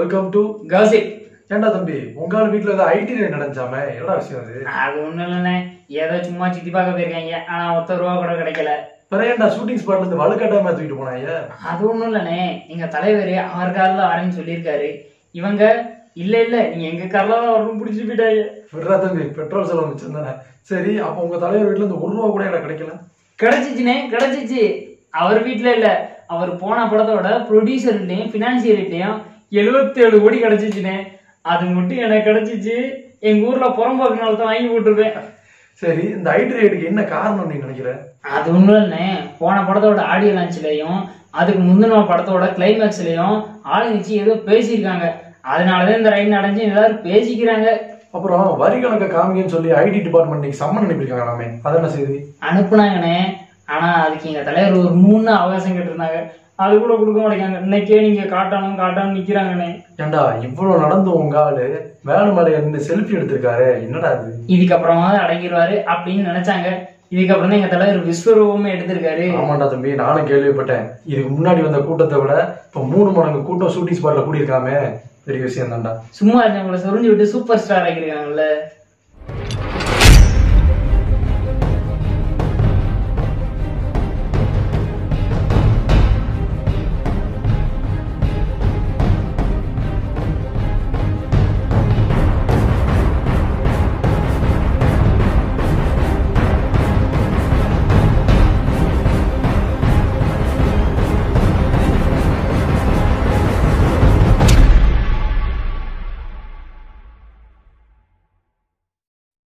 welcome to கௌசிப் ஏன்டா தம்பி உங்க ஆள் வீட்டுல ஏதோ ஐடி ரைட் நடந்துச்சாமே என்னடா விஷயம் அது அது ஒண்ணும் இல்லைண்ணே ஏதோ சும்மா சுத்தி பார்க்க போயிருக்காங்க ஆனா ஒத்த ரூபா கூட கிடைக்கல பிறகு ஏன்டா ஷூட்டிங் ஸ்பாட்ல இருந்து வலுக்கட்டாம தூக்கிட்டு போனாங்க அது ஒண்ணும் இல்லைண்ணே எங்க தலைவர் அவர் காரில் வரேன்னு சொல்லியிருக்காரு இவங்க இல்ல இல்ல நீங்க எங்க கார்ல தான் வரணும் பிடிச்சி போயிட்டாங்க விடுறா தம்பி பெட்ரோல் செலவு மிச்சம் தானே சரி அப்ப உங்க தலைவர் வீட்டுல இருந்து ஒரு ரூபா கூட எனக்கு கிடைக்கல கிடைச்சிச்சுனே கிடைச்சிச்சு அவர் வீட்ல இல்ல அவர் போன படத்தோட ப்ரொடியூசர்கிட்டையும் பினான்சியர்கிட்டையும் எழுபத்தேழு கோடி கிடைச்சிச்சுனே அது மட்டும் எனக்கு கிடைச்சிச்சு எங்க ஊர்ல புறம்போக்கு நாள் வாங்கி போட்டிருப்பேன் சரி இந்த ஐடி ரைடுக்கு என்ன காரணம் நீ நினைக்கிற அது ஒண்ணும் இல்லைண்ணே போன படத்தோட ஆடியோ லான்ச்லயும் அதுக்கு முந்தின படத்தோட கிளைமேக்ஸ்லயும் ஆளுங்கட்சி ஏதோ பேசியிருக்காங்க அதனாலதான் இந்த ரைட் நடந்து எல்லாரும் பேசிக்கிறாங்க அப்புறம் வரி கணக்க காமிங்கன்னு சொல்லி ஐடி டிபார்ட்மெண்ட் நீங்க சம்மன் அனுப்பியிருக்காங்களாமே அது என்ன செய்தி அனுப்புனாங்கண்ணே ஆனா அதுக்கு எங்க தலைவர் ஒரு மூணு நாள் அவகாசம் கேட்டிருந்தாங்க அது கூட கொடுக்க மாட்டேங்காங்க இன்னைக்கே நீங்க காட்டணும் காட்டணும் நிக்கிறாங்கண்ணே ஏன்டா இவ்வளவு நடந்து உங்க ஆளு வேலை மேல இருந்து செல்ஃபி எடுத்திருக்காரு என்னடா அது இதுக்கப்புறமா தான் அடங்கிடுவாரு அப்படின்னு நினைச்சாங்க இதுக்கப்புறம் தான் எங்க தலைவர் விஸ்வரூபமே எடுத்திருக்காரு ஆமாண்டா தம்பி நானும் கேள்விப்பட்டேன் இதுக்கு முன்னாடி வந்த கூட்டத்தை விட இப்ப மூணு மடங்கு கூட்டம் ஷூட்டிங் ஸ்பாட்ல கூடியிருக்காமே பெரிய விஷயம் தான்டா சும்மா இருந்தவங்களை சொரிஞ்சு விட்டு சூப்பர் ஸ்டார் ஆக்கியிருக்காங்கல்ல